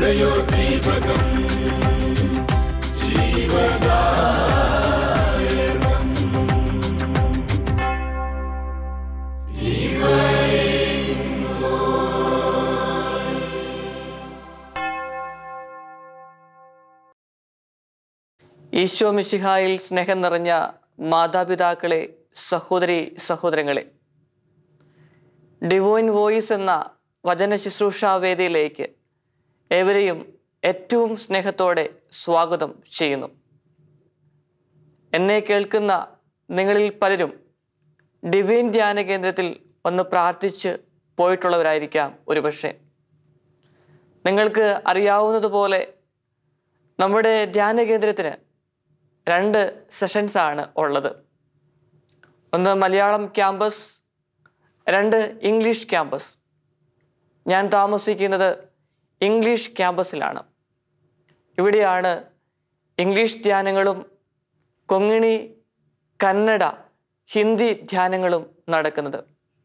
ഹൃദയോ ദീപകം ജീവദാ ഈശോ മിശിഹായിൽ സ്നേഹം നിറഞ്ഞ മാതാപിതാക്കളെ സഹോദരി സഹോദരങ്ങളെ ഡിവോയിൻ വോയിസ് എന്ന വചന ശുശ്രൂഷാ വേദിയിലേക്ക് ഏവരെയും ഏറ്റവും സ്നേഹത്തോടെ സ്വാഗതം ചെയ്യുന്നു എന്നെ കേൾക്കുന്ന നിങ്ങളിൽ പലരും ഡിവൈൻ ധ്യാന കേന്ദ്രത്തിൽ ഒന്ന് പ്രാർത്ഥിച്ച് പോയിട്ടുള്ളവരായിരിക്കാം ഒരുപക്ഷെ നിങ്ങൾക്ക് അറിയാവുന്നതുപോലെ നമ്മുടെ ധ്യാന കേന്ദ്രത്തിന് രണ്ട് സെഷൻസ് ആണ് ഉള്ളത് ഒന്ന് മലയാളം ക്യാമ്പസ് രണ്ട് ഇംഗ്ലീഷ് ക്യാമ്പസ് ഞാൻ താമസിക്കുന്നത് ഇംഗ്ലീഷ് ക്യാമ്പസിലാണ് ഇവിടെയാണ് ഇംഗ്ലീഷ് ധ്യാനങ്ങളും കൊങ്ങിണി കന്നഡ ഹിന്ദി ധ്യാനങ്ങളും നടക്കുന്നത്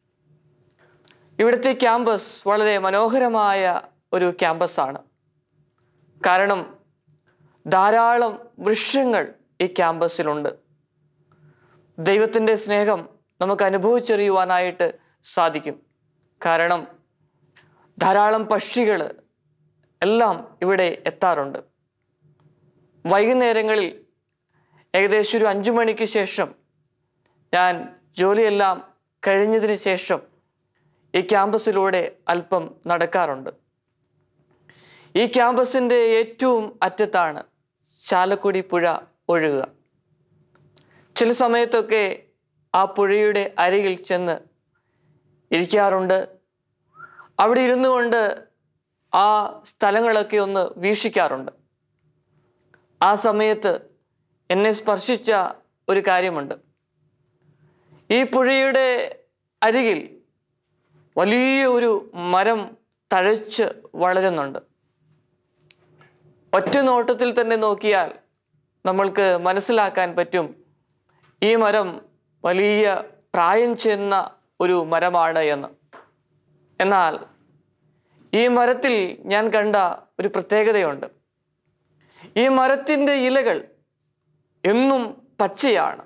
ഇവിടുത്തെ ക്യാമ്പസ് വളരെ മനോഹരമായ ഒരു ക്യാമ്പസാണ് കാരണം ധാരാളം വൃക്ഷങ്ങൾ ഈ ക്യാമ്പസിലുണ്ട് ദൈവത്തിൻ്റെ സ്നേഹം നമുക്ക് അനുഭവിച്ചറിയുവാനായിട്ട് സാധിക്കും കാരണം ധാരാളം പക്ഷികൾ എല്ലാം ഇവിടെ എത്താറുണ്ട് വൈകുന്നേരങ്ങളിൽ ഏകദേശം ഒരു അഞ്ചു മണിക്ക് ശേഷം ഞാൻ ജോലിയെല്ലാം കഴിഞ്ഞതിന് ശേഷം ഈ ക്യാമ്പസിലൂടെ അല്പം നടക്കാറുണ്ട് ഈ ക്യാമ്പസിൻ്റെ ഏറ്റവും അറ്റത്താണ് ചാലക്കുടി പുഴ ഒഴുകുക ചില സമയത്തൊക്കെ ആ പുഴയുടെ അരികിൽ ചെന്ന് ഇരിക്കാറുണ്ട് അവിടെ ഇരുന്നു കൊണ്ട് ആ സ്ഥലങ്ങളൊക്കെ ഒന്ന് വീക്ഷിക്കാറുണ്ട് ആ സമയത്ത് എന്നെ സ്പർശിച്ച ഒരു കാര്യമുണ്ട് ഈ പുഴയുടെ അരികിൽ വലിയ ഒരു മരം തഴച്ച് വളരുന്നുണ്ട് ഒറ്റ നോട്ടത്തിൽ തന്നെ നോക്കിയാൽ നമ്മൾക്ക് മനസ്സിലാക്കാൻ പറ്റും ഈ മരം വലിയ പ്രായം ചെന്ന ഒരു മരമാണ് എന്ന് എന്നാൽ ഈ മരത്തിൽ ഞാൻ കണ്ട ഒരു പ്രത്യേകതയുണ്ട് ഈ മരത്തിൻ്റെ ഇലകൾ എന്നും പച്ചയാണ്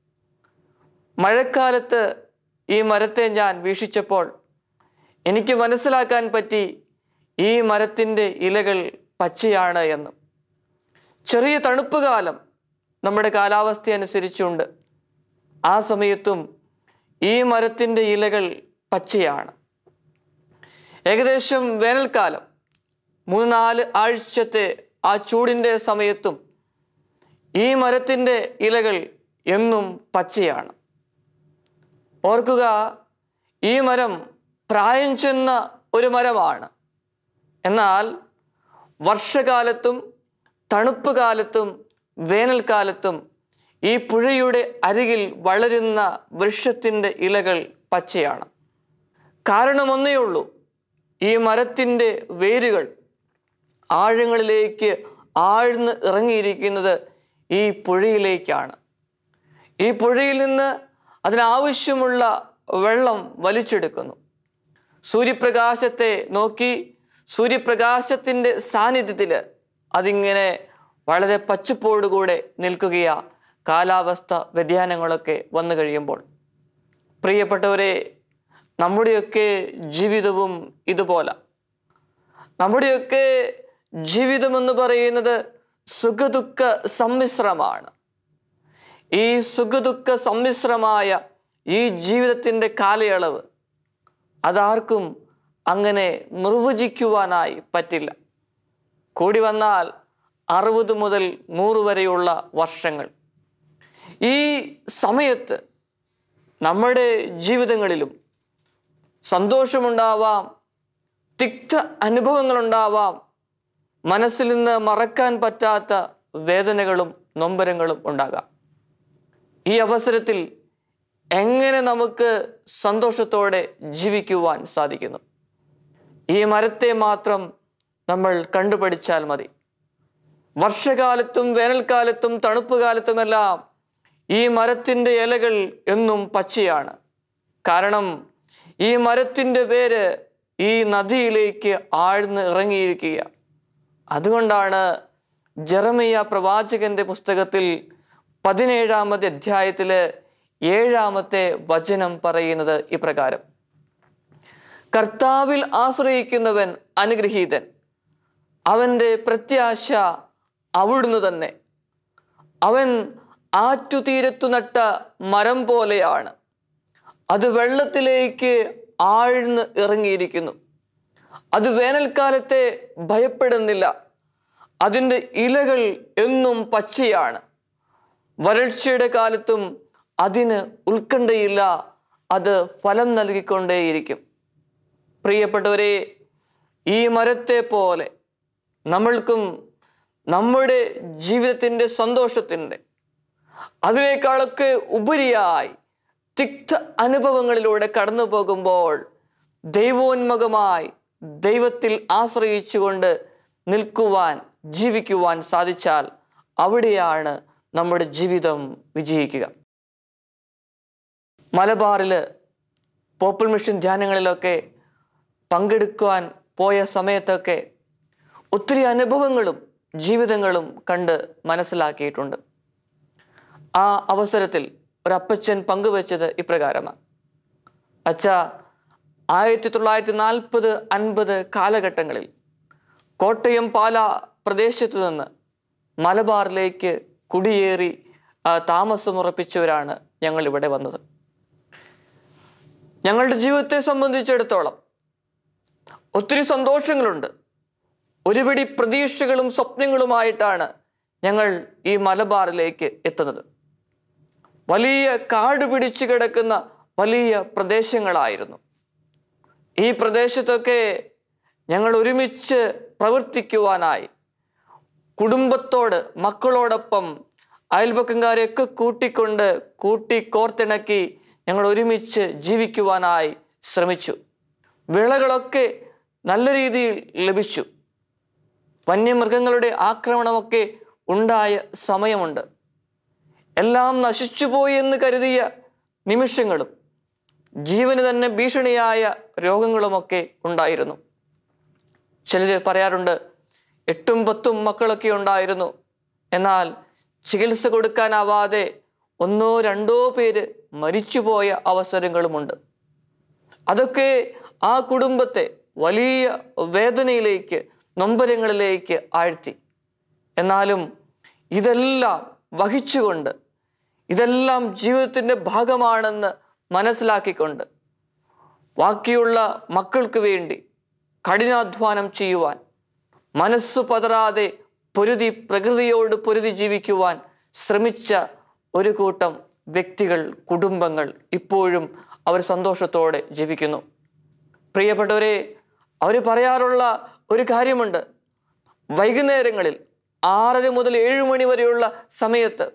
മഴക്കാലത്ത് ഈ മരത്തെ ഞാൻ വീക്ഷിച്ചപ്പോൾ എനിക്ക് മനസ്സിലാക്കാൻ പറ്റി ഈ മരത്തിൻ്റെ ഇലകൾ പച്ചയാണ് എന്ന് ചെറിയ തണുപ്പ് കാലം നമ്മുടെ കാലാവസ്ഥ അനുസരിച്ചുണ്ട് ആ സമയത്തും ഈ മരത്തിൻ്റെ ഇലകൾ പച്ചയാണ് ഏകദേശം വേനൽക്കാലം മൂന്ന് നാല് ആഴ്ചത്തെ ആ ചൂടിൻ്റെ സമയത്തും ഈ മരത്തിൻ്റെ ഇലകൾ എന്നും പച്ചയാണ് ഓർക്കുക ഈ മരം പ്രായം ചെന്ന ഒരു മരമാണ് എന്നാൽ വർഷകാലത്തും തണുപ്പ് കാലത്തും വേനൽക്കാലത്തും ഈ പുഴയുടെ അരികിൽ വളരുന്ന വൃക്ഷത്തിൻ്റെ ഇലകൾ പച്ചയാണ് കാരണമൊന്നേ ഉള്ളൂ ഈ മരത്തിൻ്റെ വേരുകൾ ആഴങ്ങളിലേക്ക് ആഴ്ന്ന് ഇറങ്ങിയിരിക്കുന്നത് ഈ പുഴയിലേക്കാണ് ഈ പുഴയിൽ നിന്ന് അതിനാവശ്യമുള്ള വെള്ളം വലിച്ചെടുക്കുന്നു സൂര്യപ്രകാശത്തെ നോക്കി സൂര്യപ്രകാശത്തിൻ്റെ സാന്നിധ്യത്തിൽ അതിങ്ങനെ വളരെ പച്ചപ്പോടുകൂടെ നിൽക്കുകയാ കാലാവസ്ഥ വ്യതിയാനങ്ങളൊക്കെ വന്നു കഴിയുമ്പോൾ പ്രിയപ്പെട്ടവരെ നമ്മുടെയൊക്കെ ജീവിതവും ഇതുപോലെ നമ്മുടെയൊക്കെ ജീവിതമെന്ന് പറയുന്നത് സുഖദുഃഖ സമ്മിശ്രമാണ് ഈ സുഖദുഃഖ സമ്മിശ്രമായ ഈ ജീവിതത്തിൻ്റെ കാലയളവ് അതാർക്കും അങ്ങനെ നിർവചിക്കുവാനായി പറ്റില്ല കൂടി വന്നാൽ അറുപത് മുതൽ നൂറ് വരെയുള്ള വർഷങ്ങൾ ഈ സമയത്ത് നമ്മുടെ ജീവിതങ്ങളിലും സന്തോഷമുണ്ടാവാം തിക്ത അനുഭവങ്ങളുണ്ടാവാം മനസ്സിൽ നിന്ന് മറക്കാൻ പറ്റാത്ത വേദനകളും നൊമ്പരങ്ങളും ഉണ്ടാകാം ഈ അവസരത്തിൽ എങ്ങനെ നമുക്ക് സന്തോഷത്തോടെ ജീവിക്കുവാൻ സാധിക്കുന്നു ഈ മരത്തെ മാത്രം നമ്മൾ കണ്ടുപഠിച്ചാൽ മതി വർഷകാലത്തും വേനൽക്കാലത്തും തണുപ്പ് കാലത്തുമെല്ലാം ഈ മരത്തിൻ്റെ ഇലകൾ എന്നും പച്ചയാണ് കാരണം ഈ മരത്തിൻ്റെ പേര് ഈ നദിയിലേക്ക് ആഴ്ന്ന് ഇറങ്ങിയിരിക്കുക അതുകൊണ്ടാണ് ജെറമിയ പ്രവാചകന്റെ പുസ്തകത്തിൽ പതിനേഴാമത്തെ അധ്യായത്തില് ഏഴാമത്തെ വചനം പറയുന്നത് ഇപ്രകാരം കർത്താവിൽ ആശ്രയിക്കുന്നവൻ അനുഗ്രഹീതൻ അവൻ്റെ പ്രത്യാശ അവിടുന്ന് തന്നെ അവൻ ആറ്റുതീരത്തു നട്ട മരം പോലെയാണ് അത് വെള്ളത്തിലേക്ക് ആഴ്ന്ന് ഇറങ്ങിയിരിക്കുന്നു അത് വേനൽക്കാലത്തെ ഭയപ്പെടുന്നില്ല അതിൻ്റെ ഇലകൾ എന്നും പച്ചയാണ് വരൾച്ചയുടെ കാലത്തും അതിന് ഉത്കണ്ഠയില്ല അത് ഫലം നൽകിക്കൊണ്ടേയിരിക്കും പ്രിയപ്പെട്ടവരെ ഈ മരത്തെ പോലെ നമ്മൾക്കും നമ്മുടെ ജീവിതത്തിൻ്റെ സന്തോഷത്തിൻ്റെ അതിനേക്കാളൊക്കെ ഉപരിയായി തിക്ത അനുഭവങ്ങളിലൂടെ കടന്നു പോകുമ്പോൾ ദൈവോന്മുഖമായി ദൈവത്തിൽ ആശ്രയിച്ചുകൊണ്ട് നിൽക്കുവാൻ ജീവിക്കുവാൻ സാധിച്ചാൽ അവിടെയാണ് നമ്മുടെ ജീവിതം വിജയിക്കുക മലബാറിൽ പോപ്പിൾ മിഷൻ ധ്യാനങ്ങളിലൊക്കെ പങ്കെടുക്കുവാൻ പോയ സമയത്തൊക്കെ ഒത്തിരി അനുഭവങ്ങളും ജീവിതങ്ങളും കണ്ട് മനസ്സിലാക്കിയിട്ടുണ്ട് ആ അവസരത്തിൽ ഒരപ്പച്ചൻ പങ്കുവച്ചത് ഇപ്രകാരമാണ് അച്ഛ ആയിരത്തി തൊള്ളായിരത്തി നാൽപ്പത് അൻപത് കാലഘട്ടങ്ങളിൽ കോട്ടയം പാല പ്രദേശത്തു നിന്ന് മലബാറിലേക്ക് കുടിയേറി ആ, താമസമുറപ്പിച്ചവരാണ് ഞങ്ങൾ ഇവിടെ വന്നത് ഞങ്ങളുടെ ജീവിതത്തെ സംബന്ധിച്ചിടത്തോളം ഒത്തിരി സന്തോഷങ്ങളുണ്ട് ഒരുപിടി പ്രതീക്ഷകളും സ്വപ്നങ്ങളുമായിട്ടാണ് ഞങ്ങൾ ഈ മലബാറിലേക്ക് എത്തുന്നത് വലിയ കാട് പിടിച്ചു കിടക്കുന്ന വലിയ പ്രദേശങ്ങളായിരുന്നു ഈ പ്രദേശത്തൊക്കെ ഞങ്ങൾ ഒരുമിച്ച് പ്രവർത്തിക്കുവാനായി കുടുംബത്തോട് മക്കളോടൊപ്പം അയൽപക്കംകാരെയൊക്കെ കൂട്ടിക്കൊണ്ട് കൂട്ടി കോർത്തിണക്കി ഞങ്ങൾ ഒരുമിച്ച് ജീവിക്കുവാനായി ശ്രമിച്ചു വിളകളൊക്കെ നല്ല രീതിയിൽ ലഭിച്ചു വന്യമൃഗങ്ങളുടെ ആക്രമണമൊക്കെ ഉണ്ടായ സമയമുണ്ട് എല്ലാം നശിച്ചുപോയി എന്ന് കരുതിയ നിമിഷങ്ങളും ജീവന് തന്നെ ഭീഷണിയായ രോഗങ്ങളുമൊക്കെ ഉണ്ടായിരുന്നു ചിലർ പറയാറുണ്ട് എട്ടും പത്തും മക്കളൊക്കെ ഉണ്ടായിരുന്നു എന്നാൽ ചികിത്സ കൊടുക്കാനാവാതെ ഒന്നോ രണ്ടോ പേര് മരിച്ചുപോയ അവസരങ്ങളുമുണ്ട് അതൊക്കെ ആ കുടുംബത്തെ വലിയ വേദനയിലേക്ക് നൊമ്പരങ്ങളിലേക്ക് ആഴ്ത്തി എന്നാലും ഇതെല്ലാം വഹിച്ചുകൊണ്ട് ഇതെല്ലാം ജീവിതത്തിൻ്റെ ഭാഗമാണെന്ന് മനസ്സിലാക്കിക്കൊണ്ട് ബാക്കിയുള്ള മക്കൾക്ക് വേണ്ടി കഠിനാധ്വാനം ചെയ്യുവാൻ മനസ്സ് പതറാതെ പൊരുതി പ്രകൃതിയോട് പൊരുതി ജീവിക്കുവാൻ ശ്രമിച്ച ഒരു കൂട്ടം വ്യക്തികൾ കുടുംബങ്ങൾ ഇപ്പോഴും അവർ സന്തോഷത്തോടെ ജീവിക്കുന്നു പ്രിയപ്പെട്ടവരെ അവർ പറയാറുള്ള ഒരു കാര്യമുണ്ട് വൈകുന്നേരങ്ങളിൽ ആറര മുതൽ ഏഴ് മണി വരെയുള്ള സമയത്ത്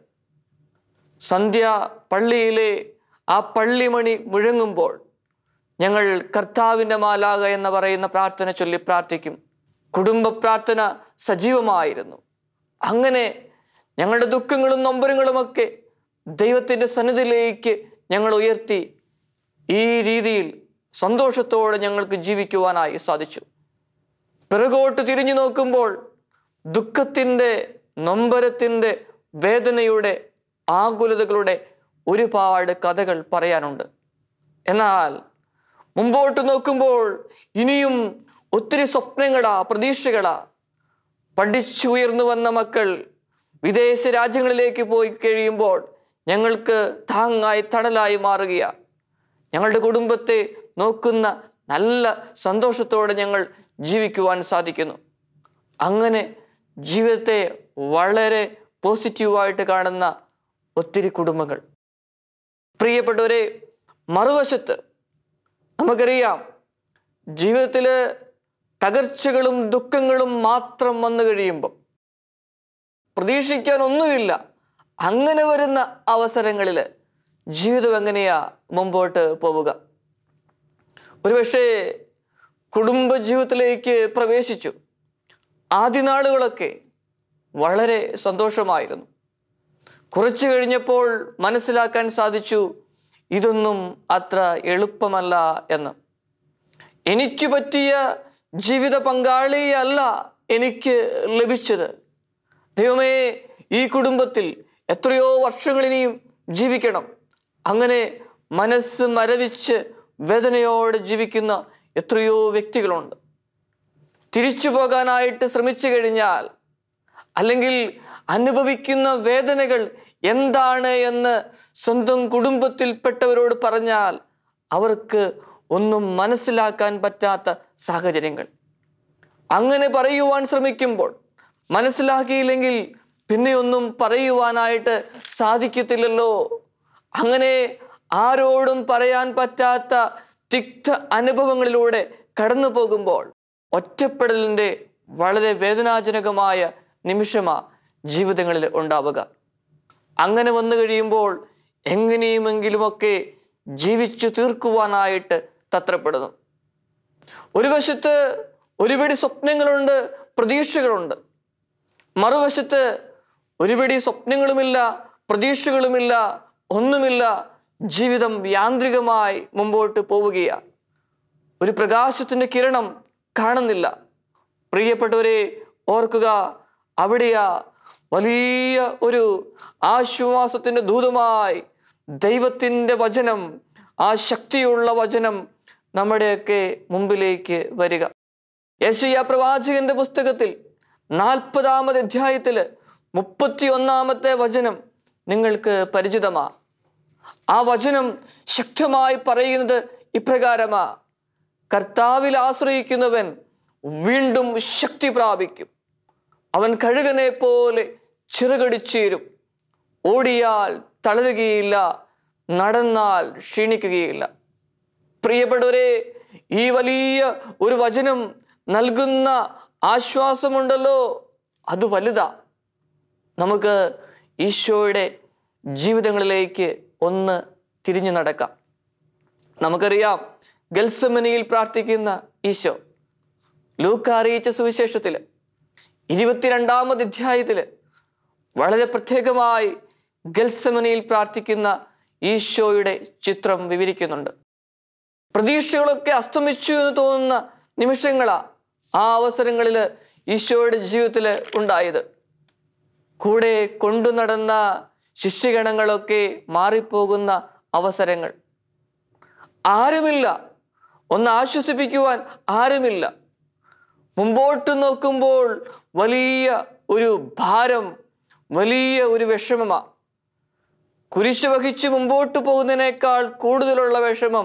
സന്ധ്യ പള്ളിയിലെ ആ പള്ളിമണി മുഴങ്ങുമ്പോൾ ഞങ്ങൾ കർത്താവിൻ്റെ മാലാക എന്ന് പറയുന്ന പ്രാർത്ഥന ചൊല്ലി പ്രാർത്ഥിക്കും കുടുംബ പ്രാർത്ഥന സജീവമായിരുന്നു അങ്ങനെ ഞങ്ങളുടെ ദുഃഖങ്ങളും നൊമ്പരങ്ങളുമൊക്കെ ദൈവത്തിൻ്റെ സന്നിധിയിലേക്ക് ഞങ്ങൾ ഉയർത്തി ഈ രീതിയിൽ സന്തോഷത്തോടെ ഞങ്ങൾക്ക് ജീവിക്കുവാനായി സാധിച്ചു പിറകോട്ട് തിരിഞ്ഞു നോക്കുമ്പോൾ ദുഃഖത്തിൻ്റെ നൊമ്പരത്തിൻ്റെ വേദനയുടെ ആകുലതകളുടെ ഒരുപാട് കഥകൾ പറയാനുണ്ട് എന്നാൽ മുമ്പോട്ട് നോക്കുമ്പോൾ ഇനിയും ഒത്തിരി സ്വപ്നങ്ങളാ പ്രതീക്ഷകളാ പഠിച്ചുയർന്നു വന്ന മക്കൾ വിദേശ രാജ്യങ്ങളിലേക്ക് പോയി കഴിയുമ്പോൾ ഞങ്ങൾക്ക് താങ്ങായി തണലായി മാറുകയാണ് ഞങ്ങളുടെ കുടുംബത്തെ നോക്കുന്ന നല്ല സന്തോഷത്തോടെ ഞങ്ങൾ ജീവിക്കുവാൻ സാധിക്കുന്നു അങ്ങനെ ജീവിതത്തെ വളരെ പോസിറ്റീവായിട്ട് കാണുന്ന ഒത്തിരി കുടുംബങ്ങൾ പ്രിയപ്പെട്ടവരെ മറുവശത്ത് നമുക്കറിയാം ജീവിതത്തിൽ തകർച്ചകളും ദുഃഖങ്ങളും മാത്രം വന്നു കഴിയുമ്പം പ്രതീക്ഷിക്കാൻ ഒന്നുമില്ല അങ്ങനെ വരുന്ന അവസരങ്ങളിൽ ജീവിതം എങ്ങനെയാ മുമ്പോട്ട് പോവുക ഒരുപക്ഷെ കുടുംബ ജീവിതത്തിലേക്ക് പ്രവേശിച്ചു ആദ്യ നാളുകളൊക്കെ വളരെ സന്തോഷമായിരുന്നു കുറച്ചു കഴിഞ്ഞപ്പോൾ മനസ്സിലാക്കാൻ സാധിച്ചു ഇതൊന്നും അത്ര എളുപ്പമല്ല എന്ന് എനിക്ക് പറ്റിയ ജീവിത പങ്കാളിയല്ല എനിക്ക് ലഭിച്ചത് ദൈവമേ ഈ കുടുംബത്തിൽ എത്രയോ വർഷങ്ങൾ ഇനിയും ജീവിക്കണം അങ്ങനെ മനസ്സ് മരവിച്ച് വേദനയോടെ ജീവിക്കുന്ന എത്രയോ വ്യക്തികളുണ്ട് തിരിച്ചു പോകാനായിട്ട് ശ്രമിച്ചു കഴിഞ്ഞാൽ അല്ലെങ്കിൽ അനുഭവിക്കുന്ന വേദനകൾ എന്താണ് എന്ന് സ്വന്തം കുടുംബത്തിൽപ്പെട്ടവരോട് പറഞ്ഞാൽ അവർക്ക് ഒന്നും മനസ്സിലാക്കാൻ പറ്റാത്ത സാഹചര്യങ്ങൾ അങ്ങനെ പറയുവാൻ ശ്രമിക്കുമ്പോൾ മനസ്സിലാക്കിയില്ലെങ്കിൽ പിന്നെ ഒന്നും പറയുവാനായിട്ട് സാധിക്കത്തില്ലല്ലോ അങ്ങനെ ആരോടും പറയാൻ പറ്റാത്ത തിക്ത അനുഭവങ്ങളിലൂടെ കടന്നു പോകുമ്പോൾ ഒറ്റപ്പെടലിൻ്റെ വളരെ വേദനാജനകമായ നിമിഷമാ ജീവിതങ്ങളിൽ ഉണ്ടാവുക അങ്ങനെ വന്നു കഴിയുമ്പോൾ എങ്ങനെയുമെങ്കിലുമൊക്കെ ജീവിച്ചു തീർക്കുവാനായിട്ട് തത്രപ്പെടുന്നു ഒരു വശത്ത് ഒരുപിടി സ്വപ്നങ്ങളുണ്ട് പ്രതീക്ഷകളുണ്ട് മറുവശത്ത് ഒരുപിടി സ്വപ്നങ്ങളുമില്ല പ്രതീക്ഷകളുമില്ല ഒന്നുമില്ല ജീവിതം യാന്ത്രികമായി മുമ്പോട്ട് പോവുകയാണ് ഒരു പ്രകാശത്തിൻ്റെ കിരണം കാണുന്നില്ല പ്രിയപ്പെട്ടവരെ ഓർക്കുക അവിടെയാ വലിയ ഒരു ആശ്വാസത്തിൻ്റെ ദൂതമായി ദൈവത്തിൻ്റെ വചനം ആ ശക്തിയുള്ള വചനം നമ്മുടെയൊക്കെ മുമ്പിലേക്ക് വരിക യേശയ്യ പ്രവാചകന്റെ പുസ്തകത്തിൽ നാൽപ്പതാമത് അധ്യായത്തിൽ മുപ്പത്തി ഒന്നാമത്തെ വചനം നിങ്ങൾക്ക് പരിചിതമാ ആ വചനം ശക്തമായി പറയുന്നത് ഇപ്രകാരമാ കർത്താവിൽ ആശ്രയിക്കുന്നവൻ വീണ്ടും ശക്തി പ്രാപിക്കും അവൻ കഴുകനെ പോലെ ചിറകടിച്ചേരും ഓടിയാൽ തളരുകയില്ല നടന്നാൽ ക്ഷീണിക്കുകയില്ല പ്രിയപ്പെട്ടവരെ ഈ വലിയ ഒരു വചനം നൽകുന്ന ആശ്വാസമുണ്ടല്ലോ അത് വലുതാ നമുക്ക് ഈശോയുടെ ജീവിതങ്ങളിലേക്ക് ഒന്ന് തിരിഞ്ഞു നടക്കാം നമുക്കറിയാം ഗൽസമനിയിൽ പ്രാർത്ഥിക്കുന്ന ഈശോ ലൂക്ക അറിയിച്ച സുവിശേഷത്തിൽ ഇരുപത്തിരണ്ടാമത് അധ്യായത്തിൽ വളരെ പ്രത്യേകമായി ഗൽസമനിയിൽ പ്രാർത്ഥിക്കുന്ന ഈശോയുടെ ചിത്രം വിവരിക്കുന്നുണ്ട് പ്രതീക്ഷകളൊക്കെ അസ്തമിച്ചു എന്ന് തോന്നുന്ന നിമിഷങ്ങളാ ആ അവസരങ്ങളിൽ ഈശോയുടെ ജീവിതത്തിൽ ഉണ്ടായത് കൂടെ കൊണ്ടു നടന്ന ശിഷ്യഗണങ്ങളൊക്കെ മാറിപ്പോകുന്ന അവസരങ്ങൾ ആരുമില്ല ഒന്ന് ആശ്വസിപ്പിക്കുവാൻ ആരുമില്ല മുമ്പോട്ട് നോക്കുമ്പോൾ വലിയ ഒരു ഭാരം വലിയ ഒരു വിഷമമാണ് കുരിശ് വഹിച്ച് മുമ്പോട്ട് പോകുന്നതിനേക്കാൾ കൂടുതലുള്ള വിഷമം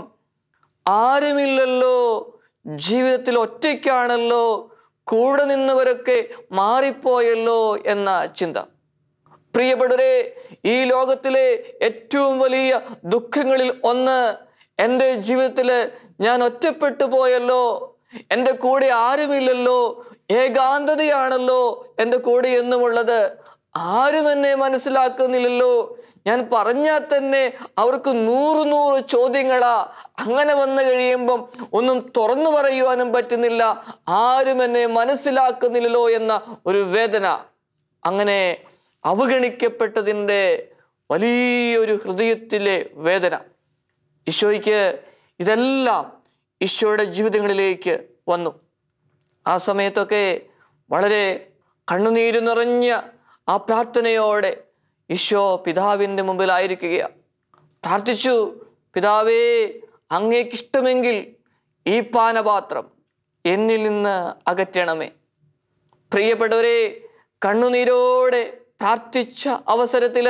ആരുമില്ലല്ലോ ജീവിതത്തിൽ ഒറ്റയ്ക്കാണല്ലോ കൂടെ നിന്നവരൊക്കെ മാറിപ്പോയല്ലോ എന്ന ചിന്ത പ്രിയപ്പെട്ടവരെ ഈ ലോകത്തിലെ ഏറ്റവും വലിയ ദുഃഖങ്ങളിൽ ഒന്ന് എൻ്റെ ജീവിതത്തിൽ ഞാൻ ഒറ്റപ്പെട്ടു പോയല്ലോ എൻ്റെ കൂടെ ആരുമില്ലല്ലോ ഏകാന്തതയാണല്ലോ എൻ്റെ കൂടെ എന്നുമുള്ളത് ആരും എന്നെ മനസ്സിലാക്കുന്നില്ലല്ലോ ഞാൻ പറഞ്ഞാൽ തന്നെ അവർക്ക് നൂറ് നൂറ് ചോദ്യങ്ങളാ അങ്ങനെ വന്നു കഴിയുമ്പം ഒന്നും തുറന്നു പറയുവാനും പറ്റുന്നില്ല ആരും എന്നെ മനസ്സിലാക്കുന്നില്ലല്ലോ എന്ന ഒരു വേദന അങ്ങനെ അവഗണിക്കപ്പെട്ടതിൻ്റെ വലിയൊരു ഹൃദയത്തിലെ വേദന ഈശോയ്ക്ക് ഇതെല്ലാം ഈശോയുടെ ജീവിതങ്ങളിലേക്ക് വന്നു ആ സമയത്തൊക്കെ വളരെ കണ്ണുനീര് നിറഞ്ഞ ആ പ്രാർത്ഥനയോടെ ഈശോ പിതാവിൻ്റെ മുമ്പിലായിരിക്കുകയാണ് പ്രാർത്ഥിച്ചു പിതാവേ അങ്ങേക്കിഷ്ടമെങ്കിൽ ഈ പാനപാത്രം എന്നിൽ നിന്ന് അകറ്റണമേ പ്രിയപ്പെട്ടവരെ കണ്ണുനീരോടെ പ്രാർത്ഥിച്ച അവസരത്തിൽ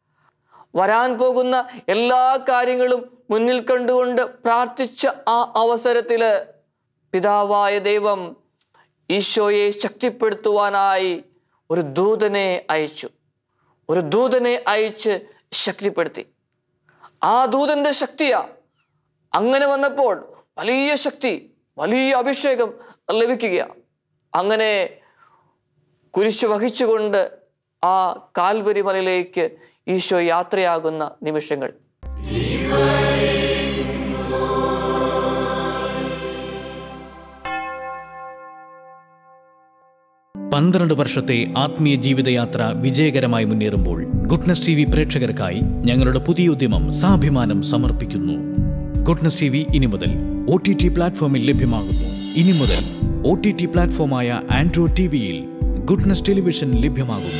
വരാൻ പോകുന്ന എല്ലാ കാര്യങ്ങളും മുന്നിൽ കണ്ടുകൊണ്ട് പ്രാർത്ഥിച്ച ആ അവസരത്തിൽ പിതാവായ ദൈവം ഈശോയെ ശക്തിപ്പെടുത്തുവാനായി ഒരു ദൂതനെ അയച്ചു ഒരു ദൂതനെ അയച്ച് ശക്തിപ്പെടുത്തി ആ ദൂതന്റെ ശക്തിയാ അങ്ങനെ വന്നപ്പോൾ വലിയ ശക്തി വലിയ അഭിഷേകം ലഭിക്കുകയാണ് അങ്ങനെ കുരിശ് വഹിച്ചുകൊണ്ട് ആ കാൽവരി മലയിലേക്ക് ഈശോ യാത്രയാകുന്ന നിമിഷങ്ങൾ പന്ത്രണ്ട് വർഷത്തെ ആത്മീയ ജീവിതയാത്ര വിജയകരമായി മുന്നേറുമ്പോൾ ഗുഡ്നസ് ടി വി പ്രേക്ഷകർക്കായി ഞങ്ങളുടെ പുതിയ ഉദ്യമം സാഭിമാനം സമർപ്പിക്കുന്നു ഗുഡ്നസ് ടി വി ഇനി മുതൽ ഒ ടി ടി പ്ലാറ്റ്ഫോമിൽ ലഭ്യമാകുന്നു ഇനി മുതൽ ഒ ടി ടി പ്ലാറ്റ്ഫോമായ ആൻഡ്രോ ടി വിയിൽ ഗുഡ്നസ് ടെലിവിഷൻ ലഭ്യമാകുന്നു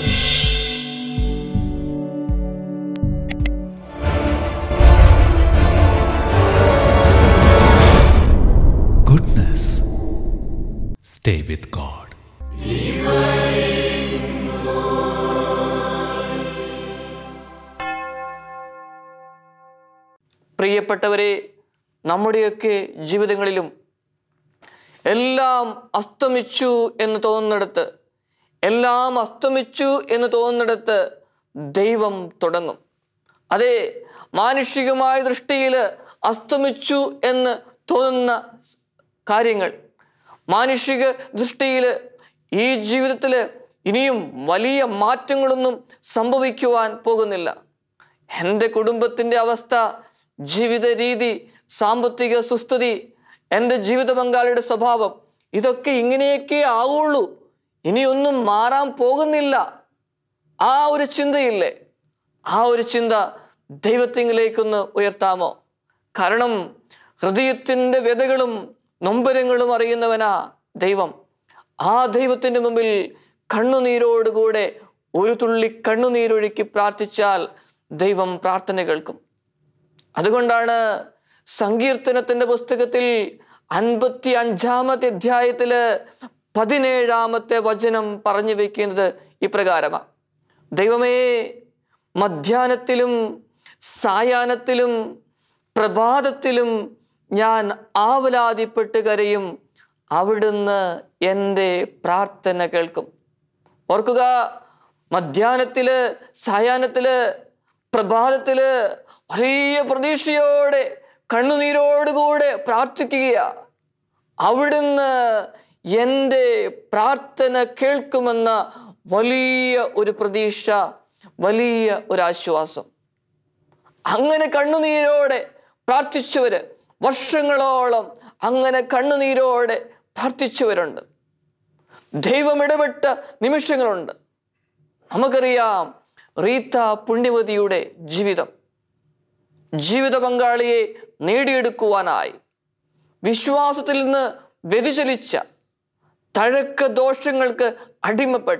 Goodness. Stay with God. പ്രിയപ്പെട്ടവരെ നമ്മുടെയൊക്കെ ജീവിതങ്ങളിലും എല്ലാം അസ്തമിച്ചു എന്ന് തോന്നുന്നിടത്ത് എല്ലാം അസ്തമിച്ചു എന്ന് തോന്നുന്നിടത്ത് ദൈവം തുടങ്ങും അതെ മാനുഷികമായ ദൃഷ്ടിയിൽ അസ്തമിച്ചു എന്ന് തോന്നുന്ന കാര്യങ്ങൾ മാനുഷിക ദൃഷ്ടിയിൽ ഈ ജീവിതത്തിൽ ഇനിയും വലിയ മാറ്റങ്ങളൊന്നും സംഭവിക്കുവാൻ പോകുന്നില്ല എൻ്റെ കുടുംബത്തിൻ്റെ അവസ്ഥ ജീവിത രീതി സാമ്പത്തിക സുസ്ഥിതി എൻ്റെ ജീവിത പങ്കാളിയുടെ സ്വഭാവം ഇതൊക്കെ ഇങ്ങനെയൊക്കെ ആവുള്ളൂ ഇനിയൊന്നും മാറാൻ പോകുന്നില്ല ആ ഒരു ചിന്തയില്ലേ ആ ഒരു ചിന്ത ദൈവത്തിങ്കിലേക്കൊന്ന് ഉയർത്താമോ കാരണം ഹൃദയത്തിൻ്റെ വ്യതകളും നൊമ്പരങ്ങളും അറിയുന്നവനാ ദൈവം ആ ദൈവത്തിൻ്റെ മുമ്പിൽ കണ്ണുനീരോടുകൂടെ ഒരു തുള്ളി കണ്ണുനീരൊഴുക്കി പ്രാർത്ഥിച്ചാൽ ദൈവം പ്രാർത്ഥന കേൾക്കും അതുകൊണ്ടാണ് സങ്കീർത്തനത്തിന്റെ പുസ്തകത്തിൽ അൻപത്തി അഞ്ചാമത്തെ അധ്യായത്തില് പതിനേഴാമത്തെ വചനം പറഞ്ഞു വെക്കുന്നത് ഇപ്രകാരമാണ് ദൈവമേ മധ്യാഹ്നത്തിലും സായാഹ്നത്തിലും പ്രഭാതത്തിലും ഞാൻ ആവലാതിപ്പെട്ട് കരയും അവിടുന്ന് എൻ്റെ പ്രാർത്ഥന കേൾക്കും ഓർക്കുക മധ്യാഹ്നത്തില് സായാഹ്നത്തില് പ്രഭാതത്തില് വലിയ പ്രതീക്ഷയോടെ കണ്ണുനീരോടുകൂടെ പ്രാർത്ഥിക്കുകയാ അവിടുന്ന് എൻ്റെ പ്രാർത്ഥന കേൾക്കുമെന്ന വലിയ ഒരു പ്രതീക്ഷ വലിയ ഒരു ആശ്വാസം അങ്ങനെ കണ്ണുനീരോടെ പ്രാർത്ഥിച്ചവര് വർഷങ്ങളോളം അങ്ങനെ കണ്ണുനീരോടെ പ്രാർത്ഥിച്ചവരുണ്ട് ദൈവം ഇടപെട്ട നിമിഷങ്ങളുണ്ട് നമുക്കറിയാം റീത്ത പുണ്യവതിയുടെ ജീവിതം ജീവിത പങ്കാളിയെ നേടിയെടുക്കുവാനായി വിശ്വാസത്തിൽ നിന്ന് വ്യതിചലിച്ച തഴക്ക ദോഷങ്ങൾക്ക് അടിമപ്പെട്ട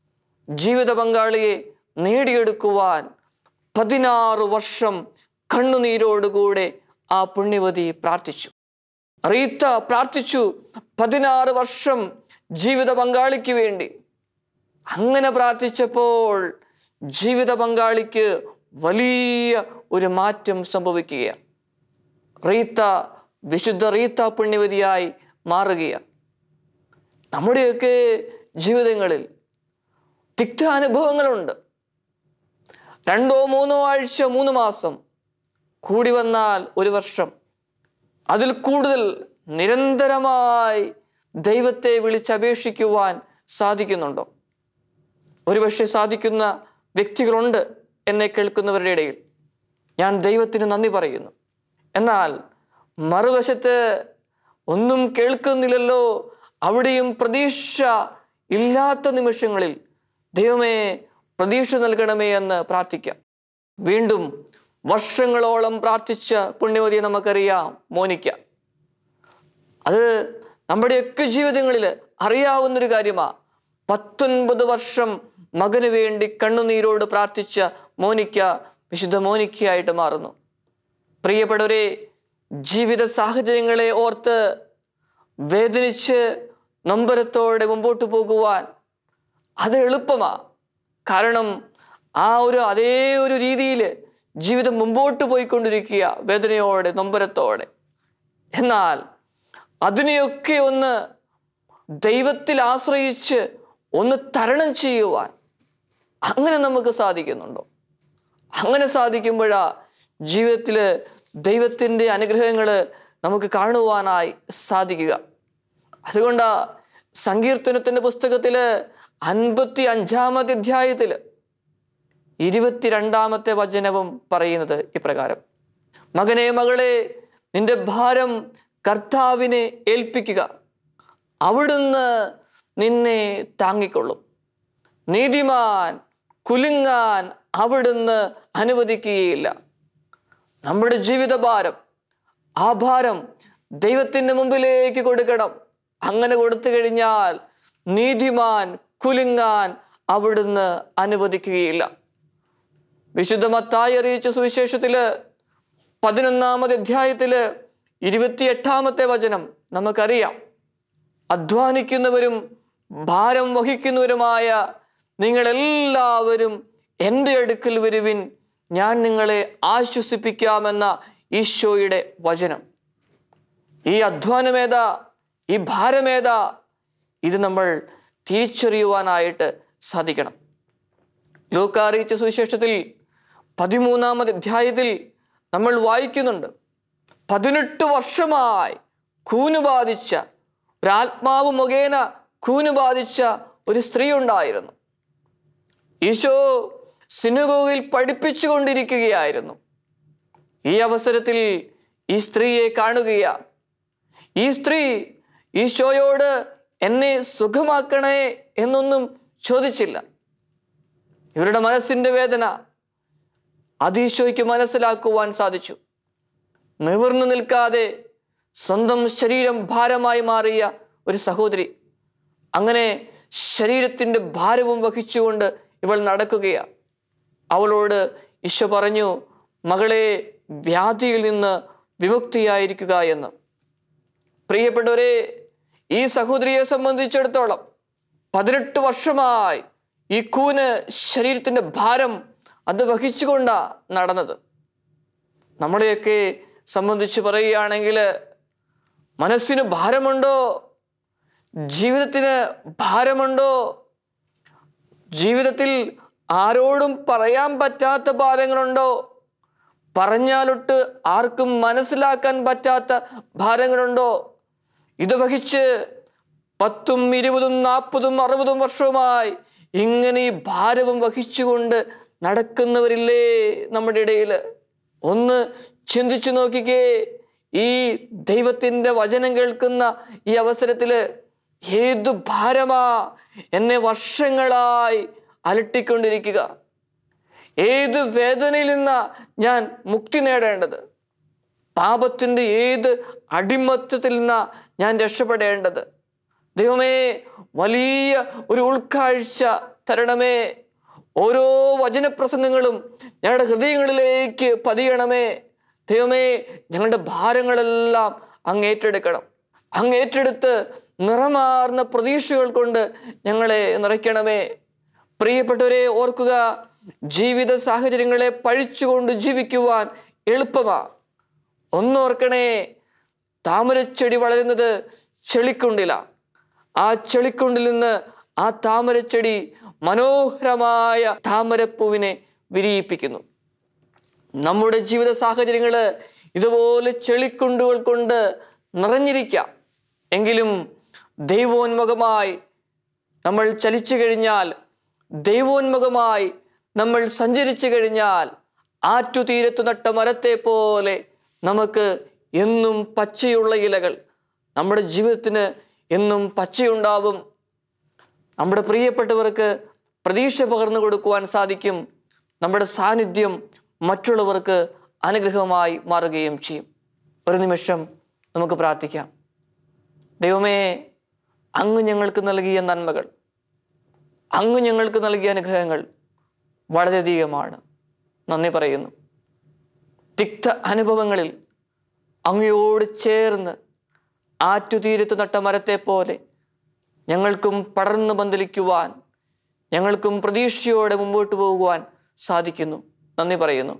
ജീവിത പങ്കാളിയെ നേടിയെടുക്കുവാൻ പതിനാറ് വർഷം കണ്ണുനീരോടുകൂടെ ആ പുണ്യവതി പ്രാർത്ഥിച്ചു റീത്ത പ്രാർത്ഥിച്ചു പതിനാറ് വർഷം ജീവിത പങ്കാളിക്ക് വേണ്ടി അങ്ങനെ പ്രാർത്ഥിച്ചപ്പോൾ ജീവിത പങ്കാളിക്ക് വലിയ ഒരു മാറ്റം സംഭവിക്കുകയാണ് റീത്ത വിശുദ്ധ റീത്ത പുണ്യവതിയായി മാറുകയാണ് നമ്മുടെയൊക്കെ ജീവിതങ്ങളിൽ തിക്താനുഭവങ്ങളുണ്ട് രണ്ടോ മൂന്നോ ആഴ്ച മൂന്ന് മാസം കൂടി വന്നാൽ ഒരു വർഷം അതിൽ കൂടുതൽ നിരന്തരമായി ദൈവത്തെ വിളിച്ചപേക്ഷിക്കുവാൻ സാധിക്കുന്നുണ്ടോ ഒരുപക്ഷെ സാധിക്കുന്ന വ്യക്തികളുണ്ട് എന്നെ കേൾക്കുന്നവരുടെ ഇടയിൽ ഞാൻ ദൈവത്തിന് നന്ദി പറയുന്നു എന്നാൽ മറുവശത്ത് ഒന്നും കേൾക്കുന്നില്ലല്ലോ അവിടെയും പ്രതീക്ഷ ഇല്ലാത്ത നിമിഷങ്ങളിൽ ദൈവമേ പ്രതീക്ഷ നൽകണമേ എന്ന് പ്രാർത്ഥിക്കാം വീണ്ടും വർഷങ്ങളോളം പ്രാർത്ഥിച്ച പുണ്യവതിയെ നമുക്കറിയാം മോനിക്ക അത് നമ്മുടെയൊക്കെ ജീവിതങ്ങളിൽ അറിയാവുന്നൊരു കാര്യമാണ് പത്തൊൻപത് വർഷം മകന് വേണ്ടി കണ്ണുനീരോട് പ്രാർത്ഥിച്ച മോനിക്ക വിശുദ്ധ മോനിക്കയായിട്ട് മാറുന്നു പ്രിയപ്പെട്ടവരെ ജീവിത സാഹചര്യങ്ങളെ ഓർത്ത് വേദനിച്ച് നൊമ്പരത്തോടെ മുമ്പോട്ട് പോകുവാൻ അത് എളുപ്പമാണ് കാരണം ആ ഒരു അതേ ഒരു രീതിയിൽ ജീവിതം മുമ്പോട്ട് പോയിക്കൊണ്ടിരിക്കുക വേദനയോടെ നൊമ്പരത്തോടെ എന്നാൽ അതിനെയൊക്കെ ഒന്ന് ദൈവത്തിൽ ആശ്രയിച്ച് ഒന്ന് തരണം ചെയ്യുവാൻ അങ്ങനെ നമുക്ക് സാധിക്കുന്നുണ്ടോ അങ്ങനെ സാധിക്കുമ്പോഴാ ജീവിതത്തിൽ ദൈവത്തിൻ്റെ അനുഗ്രഹങ്ങൾ നമുക്ക് കാണുവാനായി സാധിക്കുക അതുകൊണ്ടാ സങ്കീർത്തനത്തിൻ്റെ പുസ്തകത്തിൽ അൻപത്തി അഞ്ചാമത്തെ അധ്യായത്തിൽ ഇരുപത്തിരണ്ടാമത്തെ വചനവും പറയുന്നത് ഇപ്രകാരം മകനെ മകളെ നിന്റെ ഭാരം കർത്താവിനെ ഏൽപ്പിക്കുക അവിടുന്ന് നിന്നെ താങ്ങിക്കൊള്ളും നീതിമാൻ കുലുങ്ങാൻ അവിടുന്ന് അനുവദിക്കുകയില്ല നമ്മുടെ ജീവിതഭാരം ആ ഭാരം ദൈവത്തിൻ്റെ മുമ്പിലേക്ക് കൊടുക്കണം അങ്ങനെ കൊടുത്തു കഴിഞ്ഞാൽ നീതിമാൻ കുലുങ്ങാൻ അവിടുന്ന് അനുവദിക്കുകയില്ല വിശുദ്ധ മത്തായി അറിയിച്ച സുവിശേഷത്തില് പതിനൊന്നാമത് അധ്യായത്തില് ഇരുപത്തിയെട്ടാമത്തെ വചനം നമുക്കറിയാം അധ്വാനിക്കുന്നവരും ഭാരം വഹിക്കുന്നവരുമായ നിങ്ങളെല്ലാവരും എൻ്റെ അടുക്കൽ വരുവിൻ ഞാൻ നിങ്ങളെ ആശ്വസിപ്പിക്കാമെന്ന ഈശോയുടെ വചനം ഈ അധ്വാനമേതാ ഈ ഭാരമേതാ ഇത് നമ്മൾ തിരിച്ചറിയുവാനായിട്ട് സാധിക്കണം ലൂക്കാറിയിച്ച സുവിശേഷത്തിൽ പതിമൂന്നാമത് അധ്യായത്തിൽ നമ്മൾ വായിക്കുന്നുണ്ട് പതിനെട്ട് വർഷമായി കൂന് ബാധിച്ച ഒരാത്മാവ് മുഖേന കൂന് ബാധിച്ച ഒരു സ്ത്രീ ഉണ്ടായിരുന്നു ഈശോ സിനുഗോഗിൽ പഠിപ്പിച്ചുകൊണ്ടിരിക്കുകയായിരുന്നു ഈ അവസരത്തിൽ ഈ സ്ത്രീയെ കാണുകയാ ഈ സ്ത്രീ ഈശോയോട് എന്നെ സുഖമാക്കണേ എന്നൊന്നും ചോദിച്ചില്ല ഇവരുടെ മനസ്സിൻ്റെ വേദന അത് ഈശോയ്ക്ക് മനസ്സിലാക്കുവാൻ സാധിച്ചു നിവർന്നു നിൽക്കാതെ സ്വന്തം ശരീരം ഭാരമായി മാറിയ ഒരു സഹോദരി അങ്ങനെ ശരീരത്തിൻ്റെ ഭാരവും വഹിച്ചുകൊണ്ട് ഇവൾ നടക്കുകയാണ് അവളോട് ഈശോ പറഞ്ഞു മകളെ വ്യാധിയിൽ നിന്ന് വിമുക്തിയായിരിക്കുക എന്ന് പ്രിയപ്പെട്ടവരെ ഈ സഹോദരിയെ സംബന്ധിച്ചിടത്തോളം പതിനെട്ട് വർഷമായി ഈ കൂന് ശരീരത്തിൻ്റെ ഭാരം അത് വഹിച്ചുകൊണ്ടാ നടന്നത് നമ്മളെയൊക്കെ സംബന്ധിച്ച് പറയുകയാണെങ്കിൽ മനസ്സിന് ഭാരമുണ്ടോ ജീവിതത്തിന് ഭാരമുണ്ടോ ജീവിതത്തിൽ ആരോടും പറയാൻ പറ്റാത്ത ഭാരങ്ങളുണ്ടോ പറഞ്ഞാലൊട്ട് ആർക്കും മനസ്സിലാക്കാൻ പറ്റാത്ത ഭാരങ്ങളുണ്ടോ ഇത് വഹിച്ച് പത്തും ഇരുപതും നാൽപ്പതും അറുപതും വർഷവുമായി ഇങ്ങനെ ഈ ഭാരവും വഹിച്ചുകൊണ്ട് നടക്കുന്നവരില്ലേ നമ്മുടെ ഇടയിൽ ഒന്ന് ചിന്തിച്ചു നോക്കിക്കേ ഈ ദൈവത്തിൻ്റെ വചനം കേൾക്കുന്ന ഈ അവസരത്തിൽ ഏതു ഭാരമാ എന്നെ വർഷങ്ങളായി അലട്ടിക്കൊണ്ടിരിക്കുക ഏത് വേദനയിൽ നിന്നാ ഞാൻ മുക്തി നേടേണ്ടത് പാപത്തിൻ്റെ ഏത് അടിമത്തത്തിൽ നിന്നാ ഞാൻ രക്ഷപ്പെടേണ്ടത് ദൈവമേ വലിയ ഒരു ഉൾക്കാഴ്ച തരണമേ ഓരോ വചനപ്രസംഗങ്ങളും ഞങ്ങളുടെ ഹൃദയങ്ങളിലേക്ക് പതിയണമേ ദൈവമേ ഞങ്ങളുടെ ഭാരങ്ങളെല്ലാം അങ്ങ് ഏറ്റെടുക്കണം അങ്ങ് ഏറ്റെടുത്ത് നിറമാർന്ന പ്രതീക്ഷകൾ കൊണ്ട് ഞങ്ങളെ നിറയ്ക്കണമേ പ്രിയപ്പെട്ടവരെ ഓർക്കുക ജീവിത സാഹചര്യങ്ങളെ പഴിച്ചുകൊണ്ട് ജീവിക്കുവാൻ എളുപ്പമാ ഒന്നോർക്കണേ താമരച്ചെടി വളരുന്നത് ചെളിക്കുണ്ടില ആ ചെളിക്കുണ്ടിൽ നിന്ന് ആ താമരച്ചെടി മനോഹരമായ താമരപ്പൂവിനെ വിരിയിപ്പിക്കുന്നു നമ്മുടെ ജീവിത സാഹചര്യങ്ങൾ ഇതുപോലെ ചെളിക്കുണ്ടുകൾ കൊണ്ട് നിറഞ്ഞിരിക്കാം എങ്കിലും ദൈവോന്മുഖമായി നമ്മൾ ചലിച്ചു കഴിഞ്ഞാൽ ദൈവോന്മുഖമായി നമ്മൾ സഞ്ചരിച്ചു കഴിഞ്ഞാൽ ആറ്റുതീരത്തു നട്ട മരത്തെ പോലെ നമുക്ക് എന്നും പച്ചയുള്ള ഇലകൾ നമ്മുടെ ജീവിതത്തിന് എന്നും പച്ചയുണ്ടാവും നമ്മുടെ പ്രിയപ്പെട്ടവർക്ക് പ്രതീക്ഷ പകർന്നു കൊടുക്കുവാൻ സാധിക്കും നമ്മുടെ സാന്നിധ്യം മറ്റുള്ളവർക്ക് അനുഗ്രഹമായി മാറുകയും ചെയ്യും ഒരു നിമിഷം നമുക്ക് പ്രാർത്ഥിക്കാം ദൈവമേ അങ്ങ് ഞങ്ങൾക്ക് നൽകിയ നന്മകൾ അങ്ങ് ഞങ്ങൾക്ക് നൽകിയ അനുഗ്രഹങ്ങൾ വളരെയധികമാണ് നന്ദി പറയുന്നു തിക്ത അനുഭവങ്ങളിൽ അങ്ങയോട് ചേർന്ന് ആറ്റുതീരത്ത് നട്ട മരത്തെ പോലെ ഞങ്ങൾക്കും പടർന്നു പന്തലിക്കുവാൻ ഞങ്ങൾക്കും പ്രതീക്ഷയോടെ മുമ്പോട്ട് പോകുവാൻ സാധിക്കുന്നു നന്ദി പറയുന്നു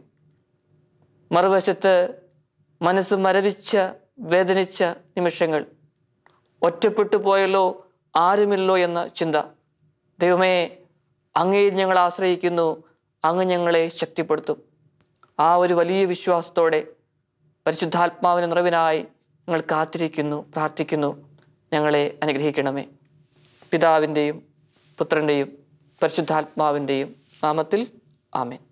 മറുവശത്ത് മനസ്സ് മരവിച്ച വേദനിച്ച നിമിഷങ്ങൾ ഒറ്റപ്പെട്ടു പോയല്ലോ ആരുമില്ലോ എന്ന ചിന്ത ദൈവമേ അങ്ങയിൽ ഞങ്ങൾ ആശ്രയിക്കുന്നു അങ്ങ് ഞങ്ങളെ ശക്തിപ്പെടുത്തും ആ ഒരു വലിയ വിശ്വാസത്തോടെ പരിശുദ്ധാത്മാവിന് നിറവിനായി ഞങ്ങൾ കാത്തിരിക്കുന്നു പ്രാർത്ഥിക്കുന്നു ഞങ്ങളെ അനുഗ്രഹിക്കണമേ പിതാവിൻ്റെയും പുത്രൻ്റെയും പരിശുദ്ധാത്മാവിൻ്റെയും നാമത്തിൽ ആമേൻ